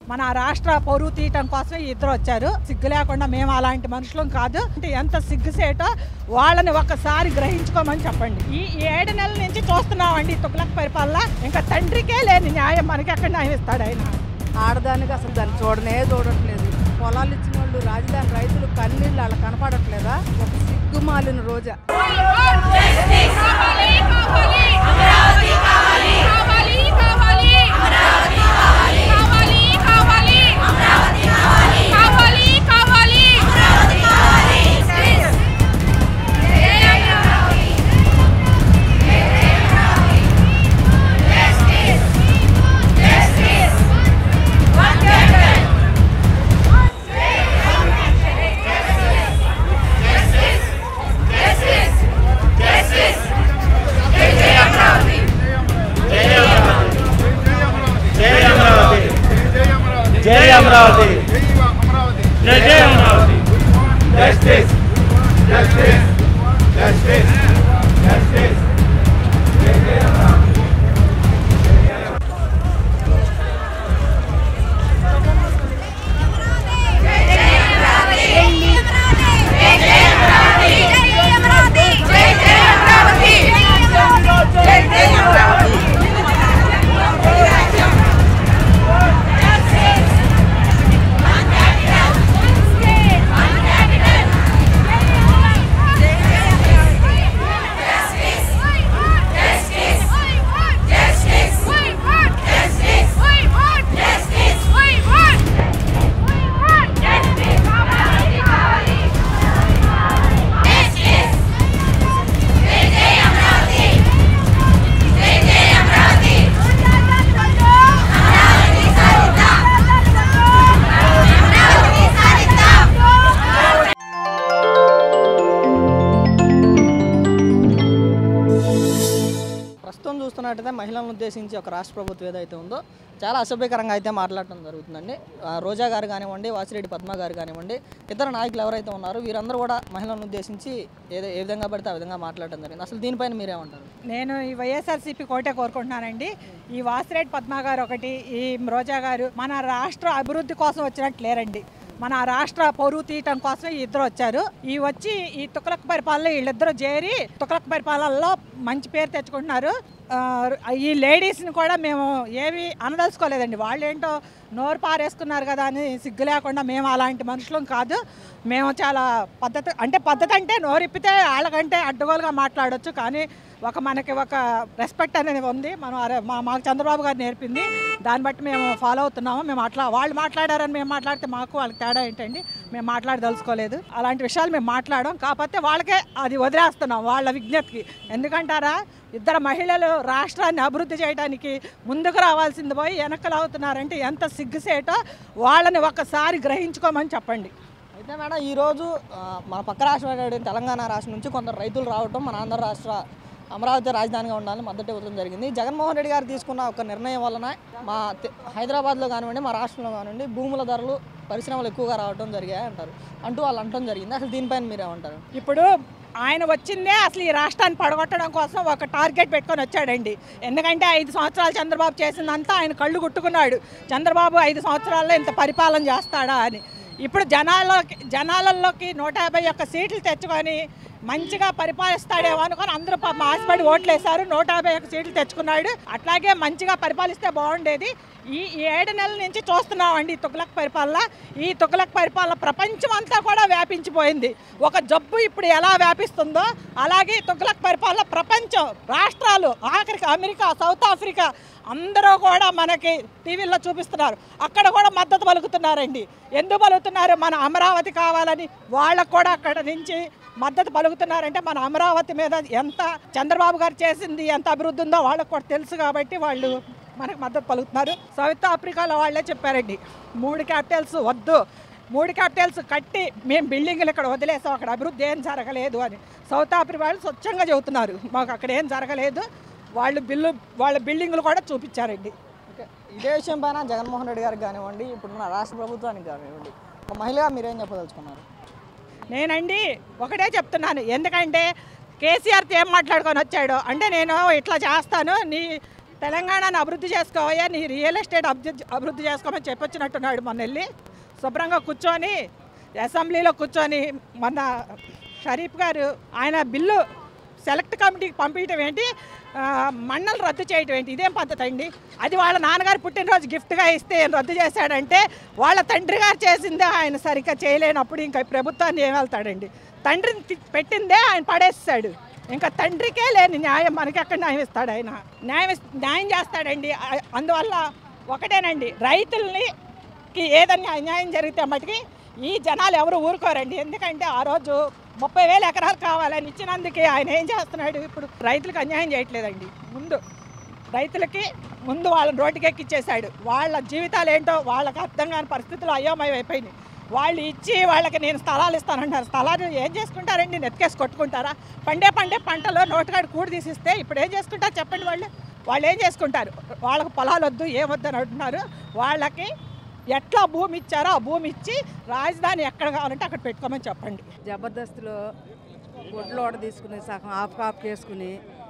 మన రాష్ట్ర పరువు తీయటం కోసం ఈ ఇద్దరు వచ్చారు సిగ్గు లేకుండా మేము అలాంటి మనుషులం కాదు అంటే ఎంత సిగ్గుసేటో వాళ్ళని ఒక్కసారి గ్రహించుకోమని చెప్పండి ఈ ఈ ఏడు నెలల నుంచి చూస్తున్నామండి తుగ్లక్ పరిపాలన ఇంకా తండ్రికే లేని న్యాయం మనకి ఎక్కడ న్యాయం ఇస్తాడు ఆయన ఆడదానికి అసలు దాన్ని చూడనే చూడట్లేదు పొలాలు ఇచ్చిన వాళ్ళు రాజధాని రైతులు కన్నీళ్ళు అలా కనపడట్లేదా ఒక సిగ్గుమాలిన రోజా జై అమరావతి జై అమరావతి జై జై Amaravati justice justice justice justice ప్రస్తుతం చూస్తున్నట్టయితే మహిళలను ఉద్దేశించి ఒక రాష్ట్ర ప్రభుత్వం ఏదైతే ఉందో చాలా అసభ్యకరంగా అయితే మాట్లాడటం జరుగుతుందండి ఆ, రోజా గారు కానివ్వండి వాసిరెడ్డి పద్మ గారు కానివ్వండి ఇతర నాయకులు ఎవరైతే ఉన్నారో వీరందరూ కూడా మహిళలను ఉద్దేశించి ఏదో ఏ విధంగా పడితే ఆ విధంగా మాట్లాడటం జరిగింది అసలు దీనిపైన మీరేమంటారు నేను ఈ వైఎస్ఆర్సీపీ కోటే కోరుకుంటున్నానండి ఈ వాసిరెడ్డి పద్మ గారు ఒకటి ఈ రోజా గారు మన రాష్ట్ర అభివృద్ధి కోసం వచ్చినట్టు లేరండి మన రాష్ట్ర పరువు తీయటం కోసం ఈ ఇద్దరు వచ్చారు ఈ వచ్చి ఈ తుకలక్ పరిపాలన వీళ్ళిద్దరూ చేరి తుకలక్ పరిపాలనలో మంచి పేరు తెచ్చుకుంటున్నారు ఆ, ఈ లేడీస్ని కూడా మేము ఏమి అనదలుచుకోలేదండి వాళ్ళు ఏంటో నోరు పారేసుకున్నారు కదా అని సిగ్గు లేకుండా మేము అలాంటి మనుషులం కాదు మేము చాలా పద్ధతి అంటే పద్ధతి అంటే నోరిప్పితే వాళ్ళకంటే అడ్డగోలుగా మాట్లాడొచ్చు కానీ ఒక మనకి ఒక రెస్పెక్ట్ అనేది ఉంది మనం అరే మా మాకు చంద్రబాబు గారు నేర్పింది దాన్ని బట్టి మేము ఫాలో అవుతున్నాము మేము అట్లా వాళ్ళు మాట్లాడారని మేము మాట్లాడితే మాకు వాళ్ళకి తేడా ఏంటండి మేము మాట్లాడదలుచుకోలేదు అలాంటి విషయాలు మేము మాట్లాడడం కాకపోతే వాళ్ళకే అది వదిలేస్తున్నాం వాళ్ళ విజ్ఞతకి ఎందుకంటారా ఇద్దరు మహిళలు రాష్ట్రాన్ని అభివృద్ధి చేయడానికి ముందుకు రావాల్సింది పోయి వెనకలు అవుతున్నారంటే ఎంత సిగ్గుసేటో వాళ్ళని ఒక్కసారి గ్రహించుకోమని చెప్పండి అయితే మేడం ఈరోజు ఆ, మన పక్క రాష్ట్రం తెలంగాణ రాష్ట్రం నుంచి కొందరు రైతులు రావటం మన ఆంధ్ర రాష్ట్ర అమరావతి రాజధానిగా ఉండాలని మద్దతు ఇవ్వడం జరిగింది జగన్మోహన్ రెడ్డి గారు తీసుకున్న ఒక నిర్ణయం వలన మా తె- హైదరాబాద్లో కానివ్వండి మా రాష్ట్రంలో కానివ్వండి భూముల ధరలు పరిశ్రమలు ఎక్కువగా రావడం జరిగాయి అంటారు అంటూ వాళ్ళు అంటం జరిగింది అసలు దీనిపైన మీరేమంటారు ఇప్పుడు ఆయన వచ్చిందే అసలు ఈ రాష్ట్రాన్ని పడగొట్టడం కోసం ఒక టార్గెట్ పెట్టుకొని వచ్చాడండి ఎందుకంటే ఐదు సంవత్సరాలు చంద్రబాబు చేసిందంతా ఆయన కళ్ళు కుట్టుకున్నాడు చంద్రబాబు ఐదు సంవత్సరాల్లో ఇంత పరిపాలన చేస్తాడా అని ఇప్పుడు జనాల్లోకి జనాలలోకి నూట యాభై ఒక్క సీట్లు తెచ్చుకొని మంచిగా పరిపాలిస్తాడేమో అనుకొని అందరూ పాపం ఆశపడి ఓట్లేశారు నూట యాభై ఒక్క సీట్లు తెచ్చుకున్నాడు అట్లాగే మంచిగా పరిపాలిస్తే బాగుండేది ఈ ఈ ఏడు నెలల నుంచి చూస్తున్నామండి ఈ తుగ్లక్ పరిపాలన ఈ తుగ్లక్ పరిపాలన ప్రపంచం అంతా కూడా వ్యాపించిపోయింది ఒక జబ్బు ఇప్పుడు ఎలా వ్యాపిస్తుందో అలాగే ఈ తుగ్లక్ పరిపాలన ప్రపంచం రాష్ట్రాలు ఆఖరికి అమెరికా సౌత్ ఆఫ్రికా అందరూ కూడా మనకి టీవీల్లో చూపిస్తున్నారు అక్కడ కూడా మద్దతు పలుకుతున్నారండి ఎందుకు పలుకుతున్నారు మన అమరావతి కావాలని వాళ్ళకు కూడా అక్కడ నుంచి మద్దతు పలుకుతున్నారంటే మన అమరావతి మీద ఎంత చంద్రబాబు గారు చేసింది ఎంత అభివృద్ధి ఉందో వాళ్ళకు కూడా తెలుసు కాబట్టి వాళ్ళు మనకు మద్దతు పలుకుతున్నారు సౌత్ ఆఫ్రికాలో వాళ్ళే చెప్పారండి మూడు క్యాపిటల్స్ వద్దు మూడు క్యాపిటల్స్ కట్టి మేము బిల్డింగ్లు ఇక్కడ వదిలేసాం అక్కడ అభివృద్ధి ఏం జరగలేదు అని సౌత్ ఆఫ్రికా వాళ్ళు స్వచ్ఛంగా చెబుతున్నారు మాకు అక్కడ ఏం జరగలేదు వాళ్ళు బిల్లు వాళ్ళ బిల్డింగ్లు కూడా చూపించారండి ఓకే ఇదే విషయం పైన జగన్మోహన్ రెడ్డి గారికి కానివ్వండి ఇప్పుడున్న రాష్ట్ర ప్రభుత్వానికి కానివ్వండి ఒక మహిళగా మీరేం చెప్పదలుచుకున్నారు నేనండి ఒకటే చెప్తున్నాను ఎందుకంటే కేసీఆర్తో ఏం మాట్లాడుకొని వచ్చాడో అంటే నేను ఇట్లా చేస్తాను నీ తెలంగాణను అభివృద్ధి చేసుకోవయ్యా నీ రియల్ ఎస్టేట్ అభివృద్ధి అభివృద్ధి చేసుకోమని చెప్పొచ్చినట్టున్నాడు మొన్న వెళ్ళి శుభ్రంగా కూర్చొని అసెంబ్లీలో కూర్చొని మొన్న షరీఫ్ గారు ఆయన బిల్లు సెలెక్ట్ కమిటీకి పంపించడం ఏంటి ఆ, మన్నలు రద్దు చేయడం ఏంటి ఇదేం పద్ధతి అండి అది వాళ్ళ నాన్నగారు పుట్టినరోజు గిఫ్ట్గా ఇస్తే ఏం రద్దు చేశాడంటే వాళ్ళ తండ్రి గారు చేసిందే ఆయన సరిగ్గా చేయలేనప్పుడు ఇంకా ఈ ప్రభుత్వాన్ని ఏం వెళ్తాడండి తండ్రిని తి- పెట్టిందే ఆయన పడేస్తాడు ఇంకా తండ్రికే లేని న్యాయం మనకి ఎక్కడ న్యాయం ఇస్తాడు ఆయన న్యాయం ఇస్- న్యాయం చేస్తాడండి ఆ- అందువల్ల ఒకటేనండి రైతుల్ని కి ఏదన్నా అన్యాయం జరిగితే మటుకి ఈ జనాలు ఎవరు ఊరుకోరండి ఎందుకంటే ఆ రోజు ముప్పై వేల ఎకరాలు కావాలని ఇచ్చినందుకే ఆయన ఏం చేస్తున్నాడు ఇప్పుడు రైతులకు అన్యాయం చేయట్లేదండి ముందు రైతులకి ముందు వాళ్ళని రోడ్డుకి ఎక్కిచ్చేశాడు వాళ్ళ జీవితాలు ఏంటో వాళ్ళకి అర్థం కాని పరిస్థితులు అయోమయం అయిపోయినాయి వాళ్ళు ఇచ్చి వాళ్ళకి నేను స్థలాలు ఇస్తానంటారు స్థలాలు ఏం చేసుకుంటారండి నెత్తికేసి కొట్టుకుంటారా పండే పండే పంటలో నోటుగాడు కూడి తీసిస్తే ఇప్పుడు ఏం చేసుకుంటారు చెప్పండి వాళ్ళు వాళ్ళు ఏం చేసుకుంటారు వాళ్ళకి పొలాలు వద్దు ఏమొద్దు అని అంటున్నారు వాళ్ళకి ఎట్లా భూమి ఇచ్చారో ఆ భూమి ఇచ్చి రాజధాని ఎక్కడ కావాలంటే అక్కడ పెట్టుకోమని చెప్పండి జబర్దస్త్లో గుడ్లు ఓడ తీసుకుని సగం ఆఫ్ కాఫ్ చేసుకుని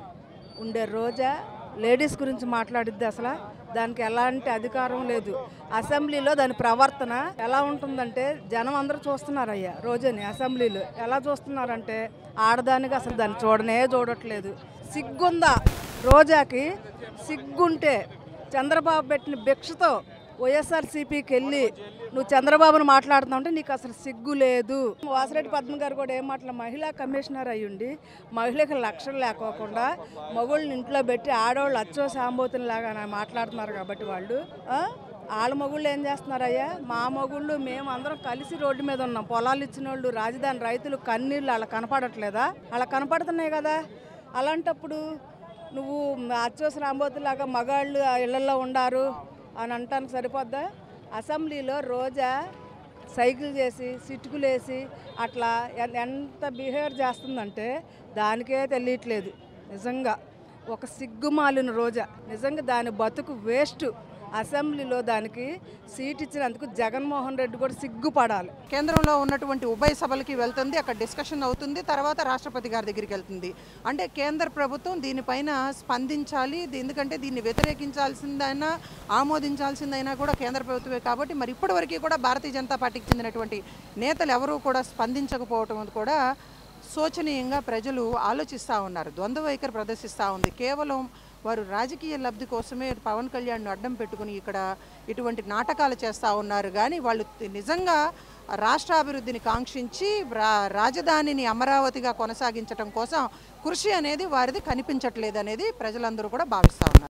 ఉండే రోజా లేడీస్ గురించి మాట్లాడిద్ది అసలు దానికి ఎలాంటి అధికారం లేదు అసెంబ్లీలో దాని ప్రవర్తన ఎలా ఉంటుందంటే జనం అందరూ చూస్తున్నారు అయ్యా రోజని అసెంబ్లీలో ఎలా చూస్తున్నారంటే ఆడదానికి అసలు దాన్ని చూడనే చూడట్లేదు సిగ్గుందా రోజాకి సిగ్గుంటే చంద్రబాబు పెట్టిన భిక్షతో వైఎస్ఆర్సీపీకి వెళ్ళి నువ్వు చంద్రబాబును మాట్లాడుతున్నావు అంటే నీకు అసలు సిగ్గు లేదు వాసిరెడ్డి పద్మ గారు కూడా ఏం మాట్లా మహిళా కమిషనర్ అయ్యుండి మహిళకి లక్షలు లేకోకుండా మగోళ్ళని ఇంట్లో పెట్టి ఆడవాళ్ళు అచ్చో సాంబోతుని లాగా మాట్లాడుతున్నారు కాబట్టి వాళ్ళు ఆ? వాళ్ళ మొగుళ్ళు ఏం చేస్తున్నారయ్యా మా మొగుళ్ళు మేము అందరం కలిసి రోడ్డు మీద ఉన్నాం పొలాలు ఇచ్చిన వాళ్ళు రాజధాని రైతులు కన్నీళ్ళు అలా కనపడట్లేదా అలా కనపడుతున్నాయి కదా అలాంటప్పుడు నువ్వు అచ్చోసి రాంబోతులాగా మగాళ్ళు ఆ ఇళ్లలో ఉండారు అని అంటానికి సరిపోద్దా అసెంబ్లీలో రోజా సైకిల్ చేసి సిటుకులేసి అట్లా ఎన్- ఎంత బిహేవ్ చేస్తుందంటే దానికే తెలియట్లేదు నిజంగా ఒక సిగ్గుమాలిన రోజా నిజంగా దాని బతుకు వేస్ట్ అసెంబ్లీలో దానికి సీట్ ఇచ్చినందుకు జగన్మోహన్ రెడ్డి కూడా సిగ్గుపడాలి కేంద్రంలో ఉన్నటువంటి ఉభయ సభలకి వెళ్తుంది అక్కడ డిస్కషన్ అవుతుంది తర్వాత రాష్ట్రపతి గారి దగ్గరికి వెళ్తుంది అంటే కేంద్ర ప్రభుత్వం దీనిపైన స్పందించాలి ఇది ఎందుకంటే దీన్ని వ్యతిరేకించాల్సిందైనా ఆమోదించాల్సిందైనా కూడా కేంద్ర ప్రభుత్వమే కాబట్టి మరి ఇప్పటివరకు కూడా భారతీయ జనతా పార్టీకి చెందినటువంటి నేతలు ఎవరూ కూడా స్పందించకపోవటం కూడా శోచనీయంగా ప్రజలు ఆలోచిస్తూ ఉన్నారు ద్వంద్వ వైఖరి ప్రదర్శిస్తూ ఉంది కేవలం వారు రాజకీయ లబ్ధి కోసమే పవన్ కళ్యాణ్ను అడ్డం పెట్టుకుని ఇక్కడ ఇటువంటి నాటకాలు చేస్తూ ఉన్నారు కానీ వాళ్ళు నిజంగా రాష్ట్రాభివృద్ధిని కాంక్షించి రా రాజధానిని అమరావతిగా కొనసాగించడం కోసం కృషి అనేది వారిది కనిపించట్లేదు అనేది ప్రజలందరూ కూడా భావిస్తూ ఉన్నారు